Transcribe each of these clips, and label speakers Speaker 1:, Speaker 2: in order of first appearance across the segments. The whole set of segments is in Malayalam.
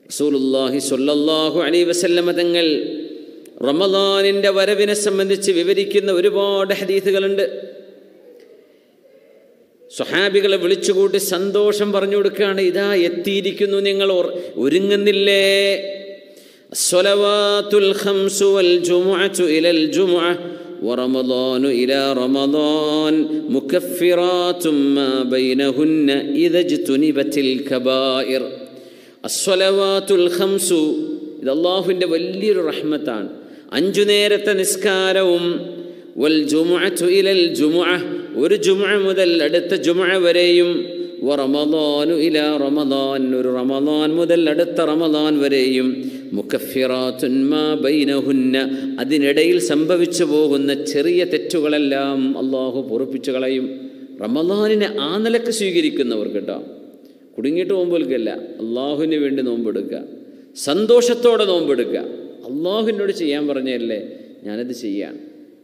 Speaker 1: റസൂലുള്ളാഹി സ്വല്ലല്ലാഹു അലൈഹി വസല്ലമ തങ്ങൾ റമദാനിൻ്റെ വരവിനെ സംബന്ധിച്ച് വിവരിക്കുന്ന ഒരുപാട് ഹദീസുകളുണ്ട് സ്വഹാബികളെ വിളിച്ചുകൂട്ടി സന്തോഷം പറഞ്ഞു കൊടുക്കുകയാണ് ഇതാ എത്തിയിരിക്കുന്നു നിങ്ങൾ ഓർ- ഒരുങ്ങുന്നില്ലേ الصلوات الخمس والجمعة إلى الجمعة ورمضان إلى رمضان مكفرات ما بينهن إذا اجتنبت الكبائر الصلوات الخمس ഇത് അള്ളാഹുവിൻ്റെ വലിയൊരു റഹ്മത്താണ് അഞ്ചു നേരത്തെ നിസ്കാരവും വൽ ജുമുഅത്തു ഇലൽ ജുമുഅ ഒരു ജുമുഅ മുതൽ അടുത്ത ജുമുഅ വരെയും വ റമദാനു ഇല റമദാൻ ഒരു റമദാൻ മുതൽ അടുത്ത റമദാൻ വരെയും മുക്കഫിറാത്തുൻ മാ ബൈനഹുന്ന അതിനിടയിൽ സംഭവിച്ചു പോകുന്ന ചെറിയ തെറ്റുകളെല്ലാം അള്ളാഹു പൊറുപ്പിച്ചു കളയും റമദാനിനെ ആ നിലക്ക് സ്വീകരിക്കുന്നവർ കേട്ടോ കുടുങ്ങിയിട്ട് നോമ്പെടുക്കല്ല അള്ളാഹുവിന് വേണ്ടി നോമ്പെടുക്കുക സന്തോഷത്തോടെ നോമ്പെടുക്കുക അള്ളാഹുവിനോട് ചെയ്യാൻ പറഞ്ഞല്ലേ ഞാനത് ചെയ്യാൻ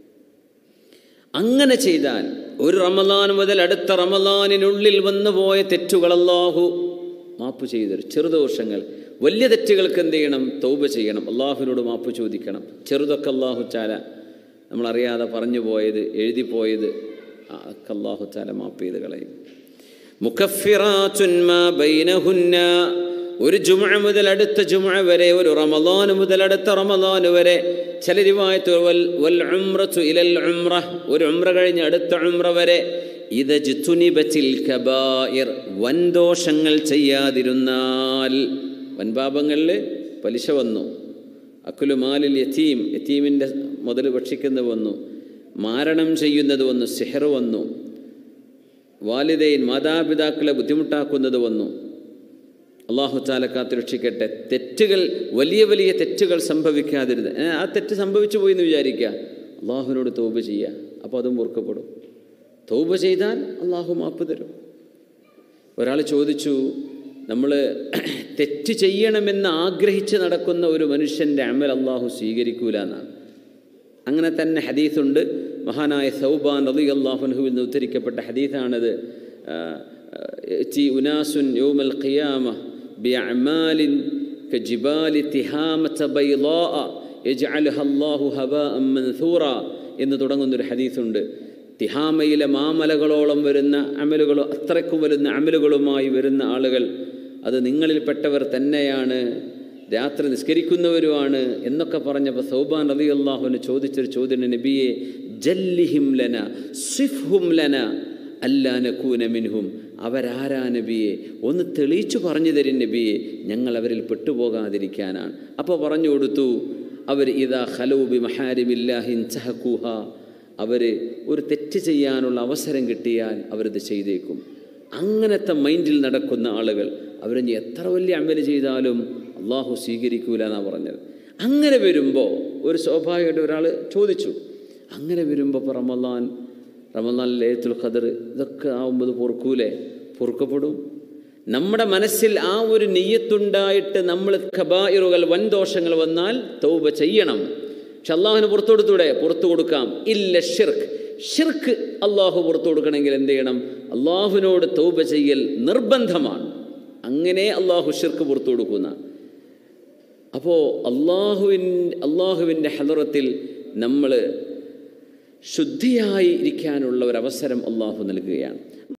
Speaker 1: അങ്ങനെ ചെയ്താൽ ഒരു റമദാൻ മുതൽ അടുത്ത റമദാനിനുള്ളിൽ വന്നു പോയ തെറ്റുകൾ അള്ളാഹു മാപ്പ് ചെയ്തരും ചെറുദോഷങ്ങൾ വലിയ തെറ്റുകൾക്ക് എന്ത് ചെയ്യണം തൗബ ചെയ്യണം അള്ളാഹുവിനോട് മാപ്പ് ചോദിക്കണം ചെറുതൊക്കെ അള്ളാഹു ചാല നമ്മളറിയാതെ പറഞ്ഞു പോയത് എഴുതി പോയത് ഒക്കെ അള്ളാഹു ചാല മാപ്പ് ചെയ്ത് കളയും മുക്കഫിറാത്തുൻ മാ ബൈനഹുന്ന ഒരു ജുമഅ മുതൽ അടുത്ത ജുമഅ വരെ ഒരു റമദാൻ മുതൽ അടുത്ത റമദാൻ വരെ ചില റിവായത്ത് വൽ വൽ ഉംറത്തു ഇലൽ ഉംറ ഒരു ഉംറ കഴിഞ്ഞ് അടുത്ത ഉംറ വരെ ഇത് ജിത്തുനിബത്തിൽ കബായിർ വൻദോഷങ്ങൾ ചെയ്യാതിരുന്നാൽ വൻപാപങ്ങളിൽ പലിശ വന്നു അക്കുലു മാലിൽ യത്തീം യത്തീമിൻ്റെ മുതൽ ഭക്ഷിക്കുന്നത് വന്നു മാരണം ചെയ്യുന്നത് വന്നു സിഹർ വന്നു വാലിദൈൻ മാതാപിതാക്കളെ ബുദ്ധിമുട്ടാക്കുന്നത് വന്നു അള്ളാഹു താല കാത്തുരക്ഷിക്കട്ടെ തെറ്റുകൾ വലിയ വലിയ തെറ്റുകൾ സംഭവിക്കാതിരുത് ഏ, ആ തെറ്റ് സംഭവിച്ചു പോയി എന്ന് വിചാരിക്കുക അള്ളാഹുവിനോട് തൗബ ചെയ്യുക അപ്പോൾ അതും ഓർക്കപ്പെടും തൗബ ചെയ്താൽ അള്ളാഹു മാപ്പ് തരും ഒരാൾ ചോദിച്ചു നമ്മൾ തെറ്റ് ചെയ്യണമെന്ന് ആഗ്രഹിച്ച് നടക്കുന്ന ഒരു മനുഷ്യൻ്റെ അമൽ അള്ളാഹു സ്വീകരിക്കൂല എന്നാണ് അങ്ങനെ തന്നെ ഹദീസുണ്ട് മഹാനായ സൗബാൻ റലി അള്ളാഹുൻഹുവിൽ നിന്ന് ഉദ്ധരിക്കപ്പെട്ട ഹദീസാണത് ആ, ആ, യഅ്തി ഉനാസുൻ യൗമൽ ഖിയാമ ബിഅഅമാലിൻ കജിബാലി തിഹാമത ബൈളാഅ യജ്അലുഹ അല്ലാഹു ഹബാഅൻ മൻഥൂറ എന്ന് തുടങ്ങുന്നൊരു ഹദീസുണ്ട് തിഹാമയിലെ മാമലകളോളം വരുന്ന അമലുകളോ അത്രയ്ക്കും വരുന്ന അമലുകളുമായി വരുന്ന ആളുകൾ അത് നിങ്ങളിൽപ്പെട്ടവർ തന്നെയാണ് രാത്രി നിസ്കരിക്കുന്നവരുമാണ് എന്നൊക്കെ പറഞ്ഞപ്പോൾ സൗബാൻ റബി അള്ളാഹുവിന് ചോദിച്ചൊരു ചോദ്യം നബിയെ ജല്ലിഹിം ലന സിഫ്ഹും ലന അല്ലാ നക്കൂന മിൻഹും അവരാരാ നബിയെ ഒന്ന് തെളിയിച്ചു പറഞ്ഞു തരും നബിയെ ഞങ്ങൾ അവരിൽ പെട്ടുപോകാതിരിക്കാനാണ് അപ്പോൾ പറഞ്ഞു കൊടുത്തു അവർ ഇതാ ഹലൂബി മഹാരിമില്ലാഹിൻ ചഹക്കൂഹ അവർ ഒരു തെറ്റ് ചെയ്യാനുള്ള അവസരം കിട്ടിയാൽ അവരത് ചെയ്തേക്കും അങ്ങനത്തെ മൈൻഡിൽ നടക്കുന്ന ആളുകൾ അവരിനി എത്ര വലിയ അമല് ചെയ്താലും അള്ളാഹു സ്വീകരിക്കൂല എന്നാണ് പറഞ്ഞത് അങ്ങനെ വരുമ്പോൾ ഒരു സ്വാഭാവികമായിട്ട് ഒരാൾ ചോദിച്ചു അങ്ങനെ വരുമ്പോൾ ഇപ്പോൾ റമദാൻ റമദാൻ ലേത്തുൽ ഖദർ ഇതൊക്കെ ആവുമ്പോൾ പൊറുക്കൂലേ പൊറുക്കപ്പെടും നമ്മുടെ മനസ്സിൽ ആ ഒരു നെയ്യത്തുണ്ടായിട്ട് നമ്മൾ ഖബായിറുകൾ വൻദോഷങ്ങൾ വന്നാൽ തൗബ ചെയ്യണം പക്ഷെ അള്ളാഹുവിന് പുറത്തു കൊടുത്തൂടെ പുറത്തു കൊടുക്കാം ഇല്ല ഷിർക്ക് ഷിർക്ക് അള്ളാഹു പുറത്തു കൊടുക്കണമെങ്കിൽ എന്ത് ചെയ്യണം അള്ളാഹുവിനോട് തൗബ ചെയ്യൽ നിർബന്ധമാണ് അങ്ങനെ അള്ളാഹു ഷിർക്ക് പുറത്തു കൊടുക്കുന്ന അപ്പോൾ അള്ളാഹുവിൻ അള്ളാഹുവിൻ്റെ ഹലറത്തിൽ നമ്മൾ ശുദ്ധിയായി ഇരിക്കാനുള്ള ഒരു അവസരം അള്ളാഹു നൽകുകയാണ്